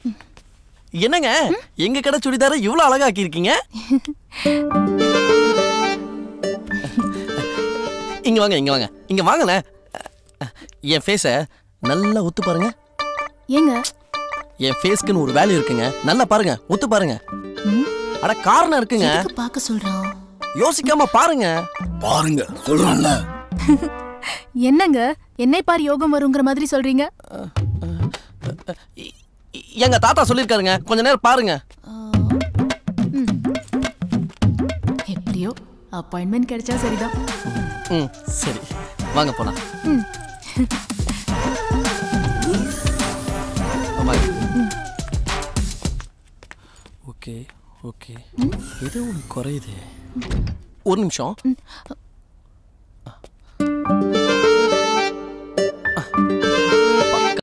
என்னங்க எங்க கடை சுடிதார இவ்வளவு அழகா ஆக்கியிருக்கீங்க இங்க வாங்க இங்க வாங்க இங்க வாங்கண்ணே என் ஃபேஸ நல்லா ஒத்து பாருங்க ஏங்க என் ஃபேஸ்க்குன்னு ஒரு வேல்யூ இருக்குங்க நல்லா பாருங்க ஒத்து பாருங்க அட காரணம் இருக்குங்க எதுக்கு பார்க்க சொல்றான் யோசிக்காம பாருங்க பாருங்க சொல்றான்ல என்னங்க என்னை பார் யோகம் வருங்கிற மாதிரி சொல்றீங்க இ- இ- எங்க தாத்தா சொல்லியிருக்காருங்க கொஞ்ச நேரம் பாருங்க எப்படியோ அப்பாயின்மெண்ட் கிடைச்சா சரிதான் ம் சரி வாங்க போலாம் ம். வாங்க ஓகே ஓகே ஏதோ ஒன்று குறையுது ஒரு நிமிஷம்